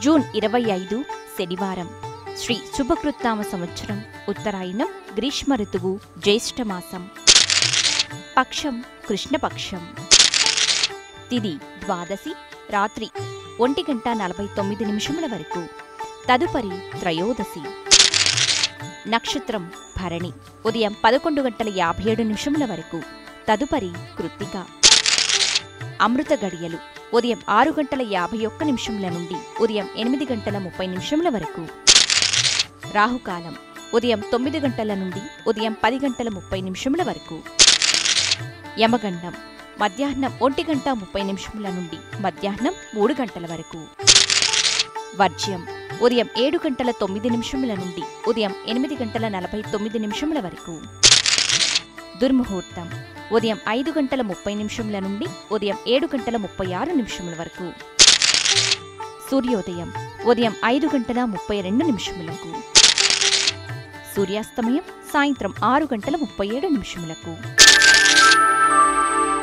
June ఇరవై ఐదు శనివారం శ్రీ శుభకృత్నామ సంవత్సరం ఉత్తరాయణం గ్రీష్మ ఋతువు జ్యేష్ఠమాసం పక్షం కృష్ణపక్షం తిది ద్వాదశి రాత్రి ఒంటి గంట నలభై తొమ్మిది నిమిషముల వరకు తదుపరి త్రయోదశి నక్షత్రం భరణి ఉదయం పదకొండు గంటల యాభై ఏడు నిమిషముల వరకు తదుపరి కృత్తిక అమృత గడియలు ఉదయం ఆరు గంటల యాభై ఒక్క నిమిషముల నుండి ఉదయం ఎనిమిది గంటల ముప్పై నిమిషముల వరకు రాహుకాలం ఉదయం తొమ్మిది గంటల నుండి ఉదయం పది గంటల ముప్పై నిమిషముల వరకు యమగండం మధ్యాహ్నం ఒంటి గంట ముప్పై నిమిషముల నుండి మధ్యాహ్నం మూడు గంటల వరకు వర్జ్యం ఉదయం ఏడు గంటల తొమ్మిది నిమిషముల నుండి ఉదయం ఎనిమిది గంటల నలభై తొమ్మిది నిమిషముల వరకు దుర్ముహూర్తం ఉదయం ఐదు గంటల ముప్పై నిమిషముల నుండి ఉదయం ఏడు గంటల ముప్పై ఆరు నిమిషముల వరకు సూర్యోదయం ఉదయం ఐదు గంటల ముప్పై రెండు నిమిషములకు సూర్యాస్తమయం సాయంత్రం ఆరు గంటల ముప్పై ఏడు నిమిషములకు